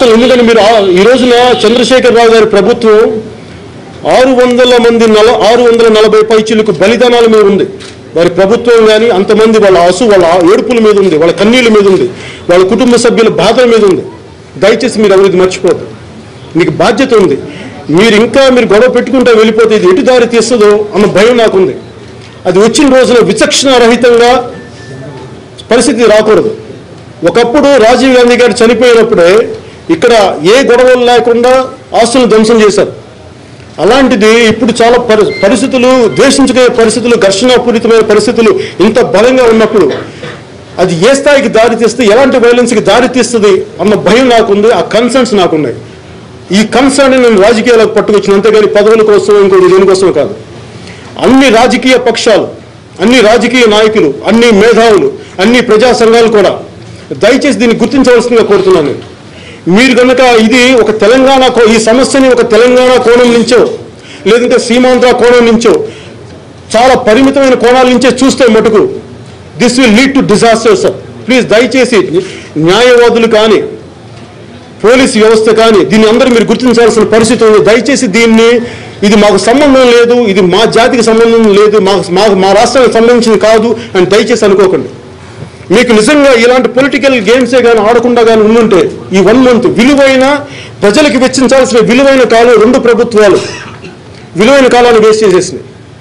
రాష్ట్రంలో ఎందుకంటే మీరు ఆ- ఈ రోజున చంద్రశేఖర్ రావు గారి ప్రభుత్వం ఆరు వందల మంది నల ఆరు వందల నలభై పైచీలకు బలిదానాల మీద ఉంది వారి ప్రభుత్వం కానీ అంతమంది వాళ్ళ అసు వాళ్ళ ఏడుపుల మీద ఉంది వాళ్ళ కన్నీళ్ళ మీద ఉంది వాళ్ళ కుటుంబ సభ్యుల బాధల మీద ఉంది దయచేసి మీరు ఎవరిది మర్చిపోద్దు మీకు బాధ్యత ఉంది మీరు ఇంకా మీరు గొడవ పెట్టుకుంటే వెళ్ళిపోతే ఇది ఎటు దారి తీస్తుందో అన్న భయం నాకుంది అది వచ్చిన రోజున విచక్షణ రహితంగా పరిస్థితి రాకూడదు ఒకప్పుడు రాజీవ్ గాంధీ గారు చనిపోయినప్పుడే ఇక్కడ ఏ గొడవలు లేకుండా ఆస్తులను ధ్వంసం చేశారు అలాంటిది ఇప్పుడు చాలా పరి పరిస్థితులు ద్వేషించుకునే పరిస్థితులు ఘర్షణాపూరితమైన పరిస్థితులు ఇంత బలంగా ఉన్నప్పుడు అది ఏ స్థాయికి దారి తీస్తే ఎలాంటి వైలెన్స్కి దారి తీస్తుంది అన్న భయం నాకుంది ఆ కన్సర్న్స్ నాకున్నాయి ఈ కన్సర్న్ నేను రాజకీయాలకు పట్టుకొచ్చిన అంతేగాని పదవుల కోసం ఇంకోటి దేనికోసం కాదు అన్ని రాజకీయ పక్షాలు అన్ని రాజకీయ నాయకులు అన్ని మేధావులు అన్ని ప్రజా సంఘాలు కూడా దయచేసి దీన్ని గుర్తించవలసిందిగా కోరుతున్నాను నేను. మీరు కనుక ఇది ఒక తెలంగాణ కో- ఈ సమస్యని ఒక తెలంగాణ కోణం నుంచో లేదంటే సీమాంధ్ర కోణం నుంచో చాలా పరిమితమైన కోణాల నుంచే చూస్తే మటుకు this will lead to disaster sir please దయచేసి న్యాయవాదులు కానీ పోలీస్ వ్యవస్థ కానీ దీన్ని అందరూ మీరు గుర్తించాల్సిన పరిస్థితి ఉంది దయచేసి దీన్ని ఇది మాకు సంబంధం లేదు ఇది మా జాతికి సంబంధం లేదు మా మా మా రాష్ట్రానికి సంబంధించింది కాదు అని దయచేసి అనుకోకండి మీకు నిజంగా ఇలాంటి పొలిటికల్ గేమ్సే కానీ ఆడకుండా కానీ ఉండుంటే ఈ వన్ మంత్ విలువైన ప్రజలకు వెచ్చించాల్సిన విలువైన కాలం రెండు ప్రభుత్వాలు విలువైన కాలాన్ని వేస్ట్ చేసేసినాయి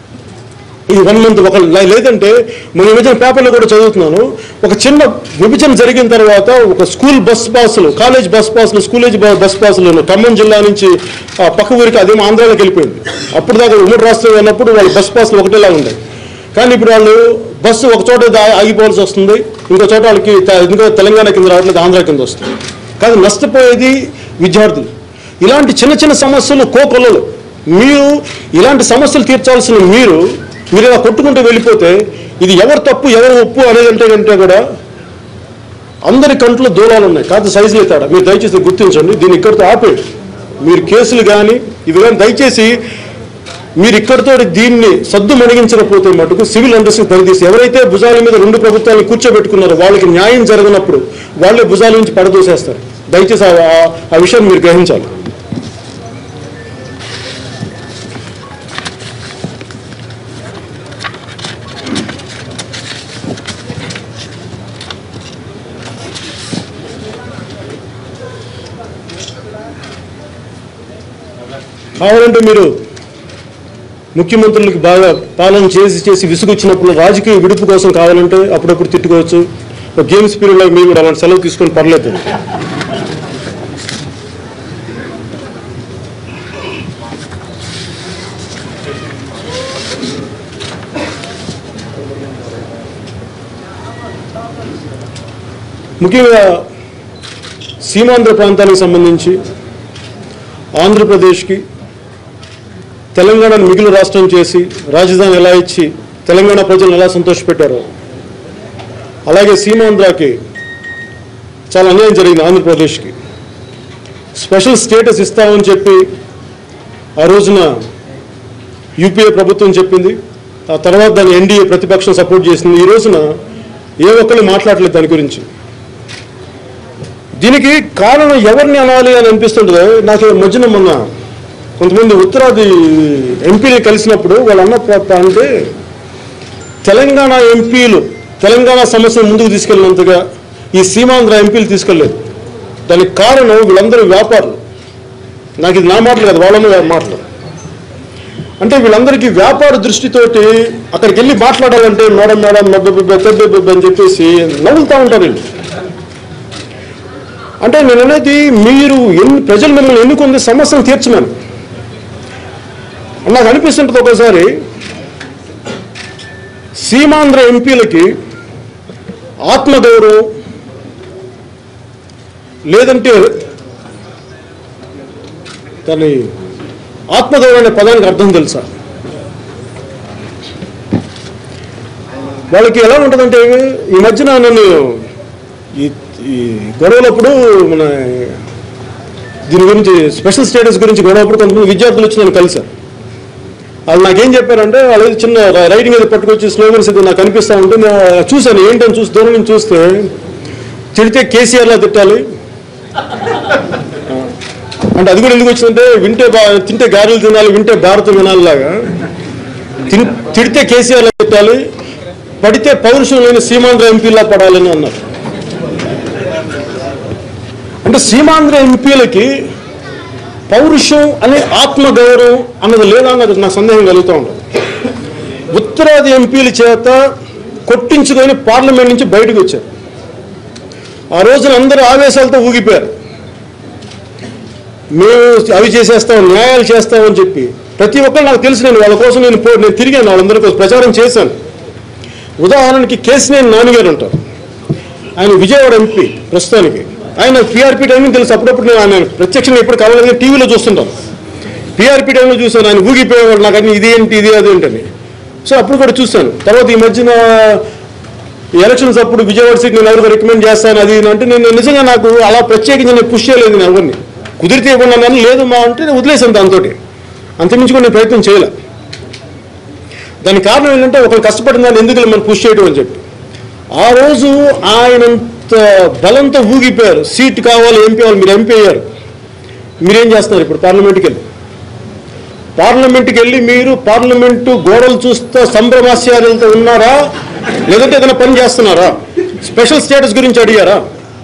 ఈ వన్ మంత్ ఒక లే- లేదంటే మన విభజన పేపర్లో కూడా చదువుతున్నాను ఒక చిన్న విభజన జరిగిన తర్వాత ఒక స్కూల్ బస్ పాసులు కాలేజ్ బస్ పాసులు స్కూలేజ్ బ- బస్ పాసులు ఖమ్మం జిల్లా నుంచి ఆ పక్క ఊరికి అదేమో ఆంధ్రాలోకి వెళ్ళిపోయింది అప్పుడు దాకా ఉమ్మడి రాష్ట్రం ఉన్నప్పుడు వాళ్ళ బస్ పాసులు ఒకటేలా ఉన్నాయి కానీ ఇప్పుడు వాళ్ళు బస్సు ఒక చోట దా- ఆగిపోవాల్సి వస్తుంది ఇంకో చోట వాళ్ళకి త- ఇంకో తెలంగాణ కింద రావట్లేదు ఆంధ్ర కింద వస్తుంది కానీ నష్టపోయేది విద్యార్థులు ఇలాంటి చిన్న చిన్న సమస్యలు కోకొల్లలు మీరు ఇలాంటి సమస్యలు తీర్చాల్సిన మీరు మీరు ఇలా కొట్టుకుంటూ వెళ్ళిపోతే ఇది ఎవరు తప్పు ఎవరు ఒప్పు అనేది అంటే కంటే కూడా అందరి కంట్లో దూరాలు ఉన్నాయి కాదు సైజులు తేడా మీరు దయచేసి గుర్తించండి దీన్ని ఇక్కడితో ఆపేయండి మీరు కేసులు కానీ ఇవి కానీ దయచేసి మీరు ఇక్కడితో దీన్ని సద్దు మణిగించకపోతే మటుకు సివిల్ అండర్స్కి పరిదీసి ఎవరైతే భుజాల మీద రెండు ప్రభుత్వాలను కూర్చోబెట్టుకున్నారో వాళ్ళకి న్యాయం జరగనప్పుడు వాళ్ళే భుజాల నుంచి పడదోసేస్తారు దయచేసి ఆ- ఆ- ఆ విషయం మీరు గ్రహించాలి కావాలంటే మీరు ముఖ్యమంత్రులకి బాగా పాలన చేసి చేసి విసుగొచ్చినప్పుడు రాజకీయ విడుపు కోసం కావాలంటే అప్పుడప్పుడు తిట్టుకోవచ్చు ఒక గేమ్స్ పీరియడ్లో మీరు కూడా అలాంటి సెలవు తీసుకొని పర్లేదు ముఖ్యంగా సీమాంధ్ర ప్రాంతానికి సంబంధించి ఆంధ్రప్రదేశ్కి తెలంగాణను మిగిలిన రాష్ట్రం చేసి రాజధాని ఎలా ఇచ్చి తెలంగాణ ప్రజలను ఎలా సంతోషపెట్టారో అలాగే సీమాంధ్రకి చాలా అన్యాయం జరిగింది ఆంధ్రప్రదేశ్కి స్పెషల్ స్టేటస్ ఇస్తామని చెప్పి ఆ రోజున యూపీఏ ప్రభుత్వం చెప్పింది ఆ తర్వాత దాన్ని ఎన్డీఏ ప్రతిపక్షం సపోర్ట్ చేసింది ఈ రోజున ఏ ఒక్కళ్ళు మాట్లాడలేదు దాని గురించి దీనికి కారణం ఎవరిని అనాలి అని అనిపిస్తుంటుందో నాకు ఈ మధ్యన మొన్న కొంతమంది ఉత్తరాది ఎంపీని కలిసినప్పుడు వాళ్ళు అన్న ప్ర- అంటే తెలంగాణ ఎంపీలు తెలంగాణ సమస్యను ముందుకు తీసుకెళ్ళినంతగా ఈ సీమాంధ్ర ఎంపీలు తీసుకెళ్ళలేదు దానికి కారణం వీళ్ళందరూ వ్యాపారులు నాకు ఇది నా మాటలు కాదు వాళ్ళన్న మాటలు అంటే వీళ్ళందరికీ వ్యాపార దృష్టితోటి అక్కడికి వెళ్ళి మాట్లాడాలంటే మేడం మేడం బెబ్బ బెబ్బ బెబ్బ బెబ్బ అని చెప్పేసి నవ్వుతూ ఉంటారు వీళ్ళు అంటే నేను అనేది మీరు ఎన్ని ప్రజలు మిమ్మల్ని ఎన్నుకుంది సమస్యను తీర్చమని నాకు అనిపిస్తుంటుంది ఒకసారి సీమాంధ్ర ఎంపీలకి ఆత్మగౌరవం లేదంటే దాని ఆత్మగౌరవం అనే పదానికి అర్థం తెలుసా వాళ్ళకి ఎలా ఉంటుందంటే ఈ మధ్యన నన్ను ఈ ఈ గొడవలప్పుడు మన దీని గురించి స్పెషల్ స్టేటస్ గురించి గొడవప్పుడు కొంతమంది విద్యార్థులు వచ్చి నన్ను కలిశారు వాళ్ళు నాకేం చెప్పారంటే వాళ్ళు ఏదో చిన్న ర- రైటింగ్ ఏదో పట్టుకొచ్చి స్లోగన్స్ ఇది నాకు కనిపిస్తూ ఉంటే నేను చూశాను ఏంటని చూసి దూరం నుంచి చూస్తే తిడితే కేసీఆర్లా తిట్టాలి అంటే అది కూడా ఎందుకు వచ్చిందంటే వింటే బా తింటే గారెలు తినాలి వింటే భారతం వినాలి లాగా తిన్ తిడితే కేసీఆర్ పెట్టాలి పడితే పౌరుషం లేని సీమాంధ్ర ఎంపీలా పడాలని అన్నారు అంటే సీమాంధ్ర ఎంపీలకి పౌరుషం అనే ఆత్మగౌరవం అన్నది లేదా అన్నది నాకు సందేహం కలుగుతూ ఉంటుంది ఉత్తరాది ఎంపీల చేత కొట్టించుకొని పార్లమెంట్ నుంచి బయటకు వచ్చారు ఆ రోజున అందరూ ఆవేశాలతో ఊగిపోయారు మేము అవి చేసేస్తాం న్యాయాలు చేస్తామని చెప్పి ప్రతి ఒక్కరు నాకు తెలిసి నేను వాళ్ళ కోసం నేను పో- నేను తిరిగాను వాళ్ళందరి కోసం ప్రచారం చేశాను ఉదాహరణకి కేసినేని నాన్నగారు ఉంటారు ఆయన విజయవాడ ఎంపీ ప్రస్తుతానికి ఆయన పీఆర్పీ టైం తెలుసు అప్పుడప్పుడు నేను ఆయన ప్రత్యక్షంగా ఎప్పుడు కలవలేదు టీవీలో చూస్తుంటాను పీఆర్పీ టైంలో చూశాను ఆయన ఊగిపోయేవాడు నాకు అన్ని ఇదేంటి ఇది అదేంటని సో అప్పుడు కూడా చూశాను తర్వాత ఈ మధ్యన ఈ ఎలక్షన్స్ అప్పుడు విజయవాడ సీట్ నేను ఎవరికి రికమెండ్ చేస్తాను అది ఇది అంటే నేను నిజంగా నాకు అలా ప్రత్యేకించి నేను పుష్ చేయలేదు నేను ఎవరిని కుదిరితే ఇవ్వండి అన్నాను లేదు మా అంటే నేను వదిలేసాను దాంతో అంతమించి కూడా నేను ప్రయత్నం చేయలే దానికి కారణం ఏంటంటే ఒకరు కష్టపడిన దాన్ని ఎందుకు మనం పుష్ చేయడం అని చెప్పి ఆ రోజు ఆయనంత బలంతో ఊగిపోయారు సీట్ కావాలి ఎంపీ వాళ్ళు మీరు ఎంపీ అయ్యారు మీరేం చేస్తున్నారు ఇప్పుడు పార్లమెంట్కి వెళ్ళి పార్లమెంట్కి వెళ్ళి మీరు పార్లమెంటు గోడలు చూస్తూ సంభ్రమాశ్చర్యాలతో ఉన్నారా లేదంటే ఏదైనా పని చేస్తున్నారా స్పెషల్ స్టేటస్ గురించి అడిగారా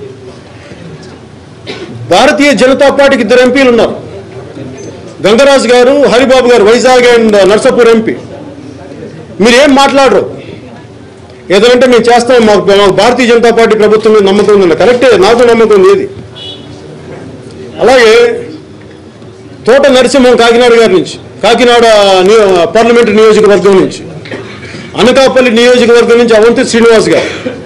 భారతీయ జనతా పార్టీకి ఇద్దరు ఎంపీలు ఉన్నారు గంగరాజు గారు హరిబాబు గారు వైజాగ్ అండ్ నర్సాపూర్ ఎంపీ మీరు ఏం మాట్లాడరు ఏదంటే మేము చేస్తాం మాకు మాకు భారతీయ జనతా పార్టీ ప్రభుత్వం మీద నమ్మకం ఉందండి కరెక్టే నాకు నమ్మకం ఉంది ఇది అలాగే తోట నరసింహం కాకినాడ గారి నుంచి కాకినాడ నియో పార్లమెంటు నియోజకవర్గం నుంచి అనకాపల్లి నియోజకవర్గం నుంచి అవంతి శ్రీనివాస్ గారు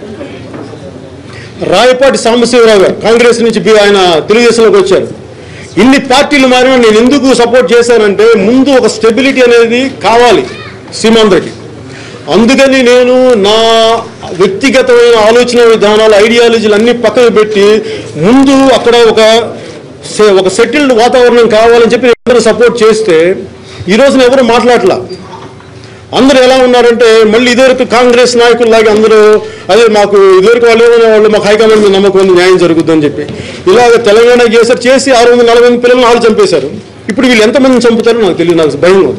రాయపాటి సాంబశివరావు గారు కాంగ్రెస్ నుంచి బి- ఆయన తెలుగుదేశంలోకి వచ్చారు ఇన్ని పార్టీలు మారినా నేను ఎందుకు సపోర్ట్ చేశానంటే ముందు ఒక స్టెబిలిటీ అనేది కావాలి సీమాంధ్రకి అందుకని నేను నా వ్యక్తిగతమైన ఆలోచన విధానాలు ఐడియాలజీలు అన్ని పక్కన పెట్టి ముందు అక్కడ ఒక సె- ఒక సెటిల్డ్ వాతావరణం కావాలని చెప్పి అందరూ సపోర్ట్ చేస్తే ఈ రోజున ఎవరు మాట్లాడలా అందరూ ఎలా ఉన్నారంటే మళ్ళీ ఇదివరకు కాంగ్రెస్ నాయకుల్లాగా అందరూ అదే మాకు ఇదివరకు వాళ్ళు ఏమనే వాళ్ళు మాకు హైకమాండ్ మీద నమ్మకం ఉంది న్యాయం జరుగుతుందని చెప్పి ఇలాగ తెలంగాణ చేశారు చేసి ఆరు వందల నలభై ఎనిమిది పిల్లలను వాళ్ళు చంపేశారు ఇప్పుడు వీళ్ళు ఎంతమందిని చంపుతారో నాకు తెలియదు నాకు భయం ఉంది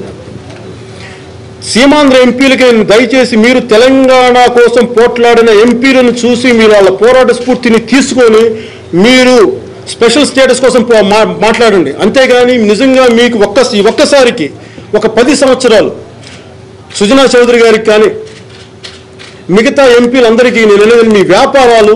సీమాంధ్ర ఎంపీలకి నేను దయచేసి మీరు తెలంగాణ కోసం పోట్లాడిన ఎంపీలను చూసి మీరు వాళ్ళ పోరాట స్ఫూర్తిని తీసుకొని మీరు స్పెషల్ స్టేటస్ కోసం పో- మా- మాట్లాడండి అంతేగాని నిజంగా మీకు ఒక్క ఈ ఒక్కసారికి ఒక పది సంవత్సరాలు సుజనా చౌదరి గారికి కానీ మిగతా ఎంపీలందరికీ నేను అనేది మీ వ్యాపారాలు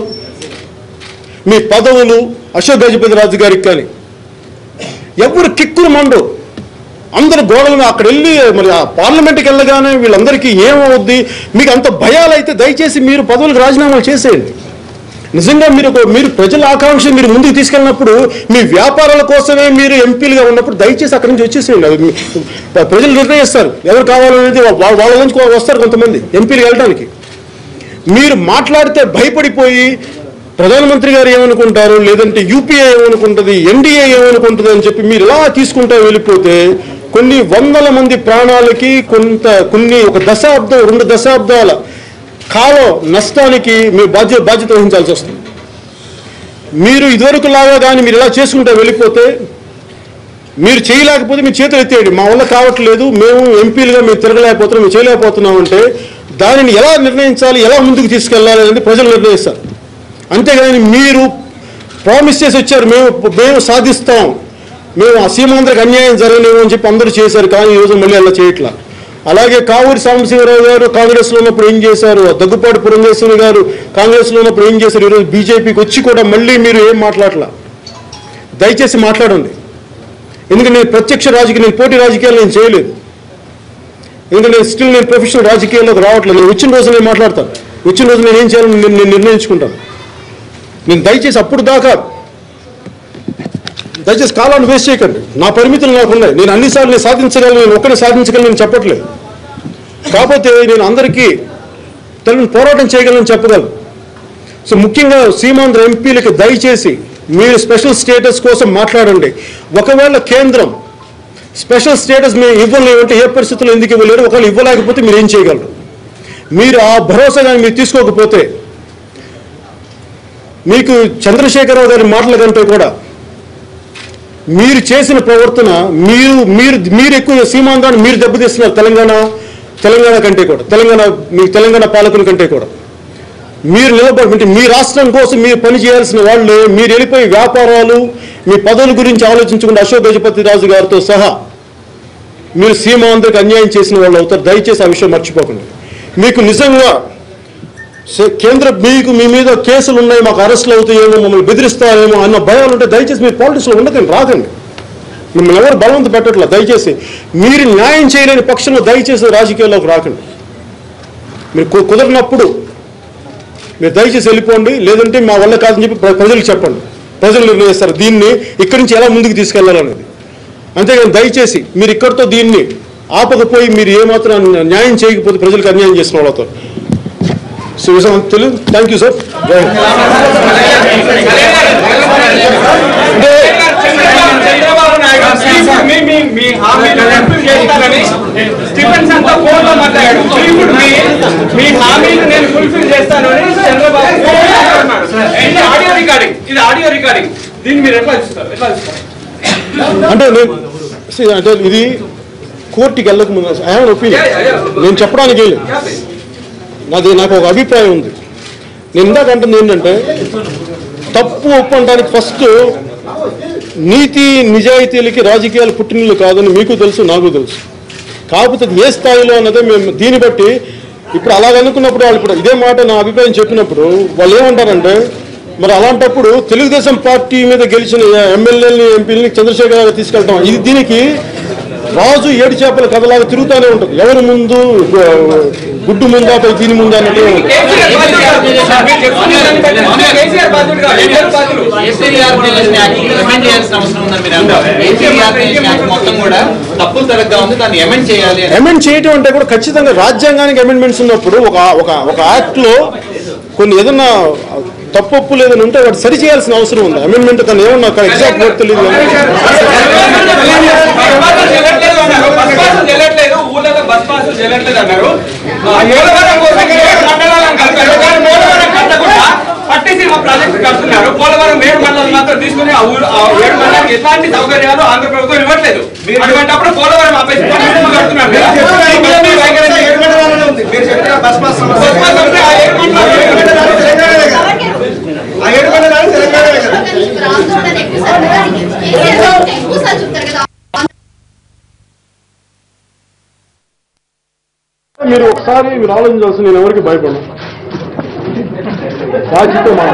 మీ పదవులు అశోక్ గజపతి రాజు గారికి కానీ ఎవరు కిక్కులు మండు అందరు గోడల మీద అక్కడ వెళ్ళి మరి ఆ పార్లమెంట్కి వెళ్ళగానే వీళ్ళందరికీ ఏమవుద్ది మీకు అంత భయాలు అయితే దయచేసి మీరు పదవులకు రాజీనామాలు చేసేయండి నిజంగా మీరు ఒక- మీరు ప్రజల ఆకాంక్ష మీరు ముందుకు తీసుకెళ్ళినప్పుడు మీ వ్యాపారాల కోసమే మీరు ఎంపీలుగా ఉన్నప్పుడు దయచేసి అక్కడి నుంచి వచ్చేసేయండి అది మీ- ప్రజలు నిర్ణయిస్తారు ఎవరు కావాలనేది వా- వాళ్ళ నుంచి వస్తారు కొంతమంది ఎంపీలు వెళ్ళడానికి మీరు మాట్లాడితే భయపడిపోయి ప్రధానమంత్రి గారు ఏమనుకుంటారు లేదంటే యూపీఏ ఏమనుకుంటుంది ఎన్డీఏ ఏమనుకుంటుంది అని చెప్పి మీరు ఇలా తీసుకుంటా వెళ్ళిపోతే కొన్ని వందల మంది ప్రాణాలకి కొంత కొన్ని ఒక దశాబ్దం రెండు దశాబ్దాల కాలం నష్టానికి మీరు బాధ్యత బాధ్యత వహించాల్సి వస్తుంది మీరు ఇదివరకు లాగా కానీ మీరు ఇలా చేసుకుంటా వెళ్ళిపోతే మీరు చేయలేకపోతే మీ చేతులు ఎత్తేయండి మా వల్ల కావట్లేదు మేము ఎంపీలుగా మేము తిరగలేకపోతున్నాం మేము చేయలేకపోతున్నాం అంటే దానిని ఎలా నిర్ణయించాలి ఎలా ముందుకు తీసుకెళ్ళాలి అనేది ప్రజలు నిర్ణయిస్తారు అంతేగాని మీరు ప్రామిస్ చేసి వచ్చారు మేము మేము సాధిస్తాం మేము ఆ సీమాంధ్రకు అన్యాయం జరగలేము అని చెప్పి అందరూ చేశారు కానీ ఈరోజు మళ్ళీ అలా చేయట్లా అలాగే కావూరి సాంబశివరావు గారు కాంగ్రెస్లో ఉన్నప్పుడు ఏం చేశారు దగ్గుపాటి పురంధేశ్వరి గారు కాంగ్రెస్లో ఉన్నప్పుడు ఏం చేశారు ఈరోజు బీజేపీకి వచ్చి కూడా మళ్ళీ మీరు ఏం మాట్లాడలా దయచేసి మాట్లాడండి ఎందుకంటే నేను ప్రత్యక్ష రాజకీయ నేను పోటీ రాజకీయాలు నేను చేయలేదు ఎందుకంటే నేను స్టిల్ నేను ప్రొఫెషనల్ రాజకీయాల్లోకి రావట్లేదు నేను వచ్చిన రోజు నేను మాట్లాడతాను వచ్చిన రోజు నేను ఏం చేయాలని నేను నేను నిర్ణయించుకుంటాను నేను దయచేసి అప్పుడు దాకా దయచేసి కాలాన్ని వేస్ట్ చేయకండి నా పరిమితులు నాకు ఉన్నాయి నేను అన్నిసార్లు నేను సాధించగలను నేను ఒక్కనే సాధించగలను నేను చెప్పట్లేదు కాకపోతే నేను అందరికీ తనని పోరాటం చేయగలను చెప్పగలను సో ముఖ్యంగా సీమాంధ్ర ఎంపీలకి దయచేసి మీరు స్పెషల్ స్టేటస్ కోసం మాట్లాడండి ఒకవేళ కేంద్రం స్పెషల్ స్టేటస్ మేము ఇవ్వలేమంటే ఏ పరిస్థితుల్లో ఎందుకు ఇవ్వలేరు ఒకవేళ ఇవ్వలేకపోతే మీరు ఏం చేయగలరు మీరు ఆ భరోసా కానీ మీరు తీసుకోకపోతే మీకు చంద్రశేఖరరావు గారి మాటల కంటే కూడా మీరు చేసిన ప్రవర్తన మీరు మీరు మీరు ఎక్కువ సీమాంధ్రాన్ని మీరు దెబ్బతీస్తున్నారు తెలంగాణ తెలంగాణ కంటే కూడా తెలంగాణ మీ తెలంగాణ పాలకుల కంటే కూడా మీరు నిలబడి అంటే మీ రాష్ట్రం కోసం మీరు పని చేయాల్సిన వాళ్ళు మీరు వెళ్ళిపోయి వ్యాపారాలు మీ పదవుల గురించి ఆలోచించకుండా అశోక్ గజపతి రాజు గారితో సహా మీరు సీమాంధ్రకు అన్యాయం చేసిన వాళ్ళు అవుతారు దయచేసి ఆ విషయం మర్చిపోకండి మీకు నిజంగా సే- కేంద్ర మీకు మీ మీద కేసులు ఉన్నాయి మాకు అరెస్టులు అవుతాయేమో మమ్మల్ని బెదిరిస్తారేమో అన్న భయాలు ఉంటే దయచేసి మీరు పాలిటిక్స్లో ఉండకండి రాకండి మిమ్మల్ని ఎవరు బలవంత పెట్టట్లా దయచేసి మీరు న్యాయం చేయలేని పక్షంలో దయచేసి రాజకీయాల్లోకి రాకండి మీరు కు- కుదరినప్పుడు మీరు దయచేసి వెళ్ళిపోండి లేదంటే మా వల్ల కాదని చెప్పి ప్ర- ప్రజలకు చెప్పండి ప్రజలు నిర్ణయిస్తారు దీన్ని ఇక్కడి నుంచి ఎలా ముందుకు తీసుకెళ్లాలనేది అంతేగాని దయచేసి మీరు ఇక్కడితో దీన్ని ఆపకపోయి మీరు ఏమాత్రం న్యాయం చేయకపోతే ప్రజలకు అన్యాయం చేసిన వాళ్ళతో సో విషయం తెలుగు థ్యాంక్ యూ సార్ జై హింద్. చంద్రబాబు నాయుడు ఇప్పుడు మీ మీ మీ హామీలు ఫుల్ఫిల్ చేస్తానని స్టీఫెన్స్ అంతా ఫోన్లో మాట్లాడాడు ఇప్పుడు మీ మీ హామీలు నేను ఫుల్ఫిల్ చేస్తానని చంద్రబాబు అన్నాడు. ఇది ఆడియో రికార్డింగ్ ఇది ఆడియో రికార్డింగ్ దీన్ని మీరు ఎట్లా చూస్తారు ఎట్లా చూస్తారు అంటే నేను see, అంటే ఇది కోర్టుకి వెళ్ళక ముందు ఐ హావ్ ఒపీనియన్ నేను చెప్పడానికి ఏం లేదు నాది నాకు ఒక అభిప్రాయం ఉంది నేను ఇందాక అంటుంది ఏంటంటే తప్పు ఒప్పు అంటానికి ఫస్ట్ నీతి నిజాయితీలకి రాజకీయాలు పుట్టినలు కాదని మీకు తెలుసు నాకు తెలుసు కాకపోతే అది ఏ స్థాయిలో అన్నదే మేము దీన్ని బట్టి ఇప్పుడు అలాగ అనుకున్నప్పుడు వాళ్ళు ఇప్పుడు ఇదే మాట నా అభిప్రాయం చెప్పినప్పుడు వాళ్ళు ఏమంటారంటే మరి అలాంటప్పుడు తెలుగుదేశం పార్టీ మీద గెలిచిన ఎమ్మెల్యేలని ఎంపీలని చంద్రశేఖర్ గారు తీసుకెళ్తాం ఇది దీనికి రాజు ఏడు చేపల కథలాగా తిరుగుతూనే ఉంటుంది ఎవరి ముందు గు- గుడ్డు ముందా పోయి దీని ముందా అన్నట్టు ఉంటుంది. కేసీఆర్ బాధ్యుడు కాదు. మీరు చెప్తున్న దాన్ని బట్టి కేసీఆర్ బాధ్యుడు కాదు. ఇద్దరు బాధ్యులు. ఏపీఆర్ రిలేషన్ యాక్ట్ అమెండ్ చేయాల్సిన అవసరం ఉందని మీరు అంటారు ఏపీఆర్ రిలేషన్ యాక్ట్ మొత్తం కూడా తప్పులు తరగ్గా ఉంది దాన్ని అమెండ్ చేయాలి అని అమెండ్ చేయటం అంటే కూడా ఖచ్చితంగా రాజ్యాంగానికి అమెండ్మెంట్స్ ఉన్నప్పుడు ఒక ఒక ఒక యాక్ట్ లో కొన్ని ఏదన్నా తప్పొప్పు లేదని ఉంటే వాటి సరి చేయాల్సిన అవసరం ఉంది అమెండ్మెంట్ తను ఏమన్నా ఎగ్జాక్ట్ వర్డ్ తెలియదు కానీ బస్ పాసులు చెల్లట్లేదు అన్నారు. బస్ పాసులు చెల్లట్లేదు. ఊళ్ళలో బస్ పాసులు చెల్లట్లేదు అన్నారు. ఆ పోలవరం కోసం ఏడు మండలాలను కలిపారు. కానీ పోలవరం కట్టకుండా పట్టిసీమ ప్రాజెక్టు కడుతున్నారు. పోలవరం ఏడు మండలాలు మాత్రం తీసుకుని ఆ ఊరు ఆ ఏడు మండలానికి ఎట్లాంటి సౌకర్యాలు ఆంధ్ర ప్రభుత్వం ఇవ్వట్లేదు అటువంటిప్పుడు పోలవరం ఆపేసి పట్టిసీమ కడుతున్నారు కదా. ఈ మీ వైఖరి ఏంటి? బస్ పాస్ ఉంటే ఆ ఏడు మండలాలు ఏడు మండలాలు తెలంగాణనే కదా. ఆ ఏడు మండలాలు తెలంగాణనే కదా. ఆందోళన ఎక్కువ సార్ కదా కేసీఆర్ ఉంటే ఎక్కువ సార్ చెప్తారు కదా మీరు ఒకసారి మీరు ఆలోచించాల్సి నేను ఎవరికి భయపడను బాధ్యత మా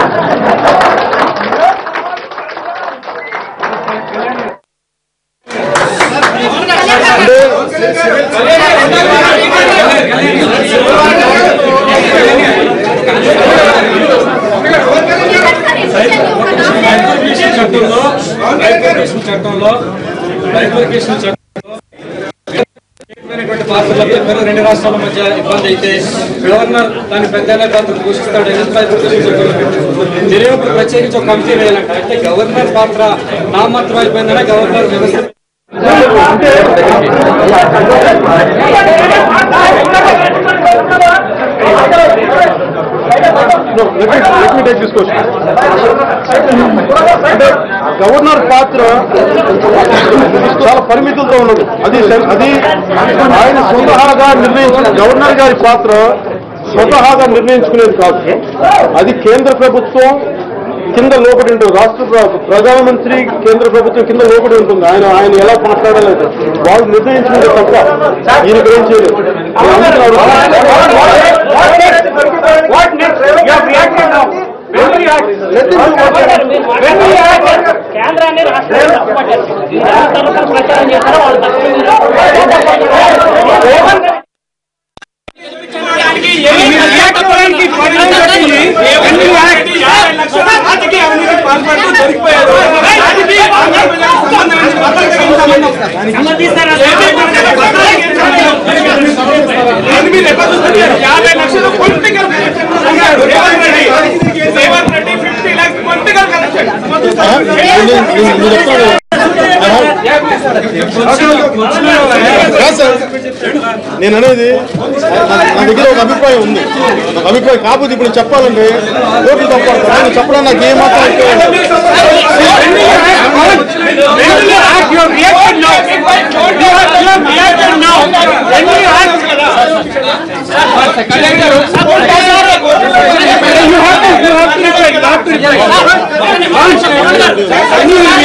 చట్టంలో బైఫర్కేషన్ చట్టంలో బైఫర్కేషన్ చట్టంలో కీలకమైనటువంటి పాత్రలు చెప్పారు రెండు రాష్ట్రాల మధ్య ఇబ్బంది అయితే గవర్నర్ దాని పెద్ద పాత్ర పోషిస్తాడు ఎందుకు బైఫర్కేషన్ చట్టంలో పెట్టారు తెలియప్పుడు ప్రత్యేకించి ఒక కమిటీ వేయాలంట అంటే గవర్నర్ పాత్ర నామాత్రం అయిపోయిందనే గవర్నర్ వ్యవస్థ అంటే గవర్నర్ పాత్ర చాలా పరిమితులతో ఉన్నది అది అది ఆయన స్వతహాగా నిర్ణయించిన గవర్నర్ గారి పాత్ర స్వతహాగా నిర్ణయించుకునేది కాదు అది కేంద్ర ప్రభుత్వం కింద లోపడి ఉంటుంది రాష్ట్ర ప్ర- ప్రధానమంత్రి కేంద్ర ప్రభుత్వం కింద లోపడి ఉంటుంది ఆయన ఆయన ఎలా మాట్లాడలేదు వాళ్ళు నిర్ణయించుకుంటే తప్ప ఈయన ఏం చేయలేదు నేను అందుకే కేంద్రాన్ని రాష్ట్రాన్ని తప్పుపట్టారు ఎవరి తరఫున ప్రచారం చేస్తారో వాళ్ళు తప్పు యాభై లక్షలు political Revanth Reddy fifty lakhs political connection నేను- నేను- నేను చెప్తాను. కాదు సార్. నేను అనేది నా నా దగ్గర ఒక అభిప్రాయం ఉంది నాకు అభిప్రాయం కాకపోతే ఇప్పుడు చెప్పాలంటే కోర్టు తప్పడతాను నేను చెప్పడం నాకు ఏమాత్రం ఎక్కువ కళ్యాణ్ గారు You have to, you have to reply, you have to reply.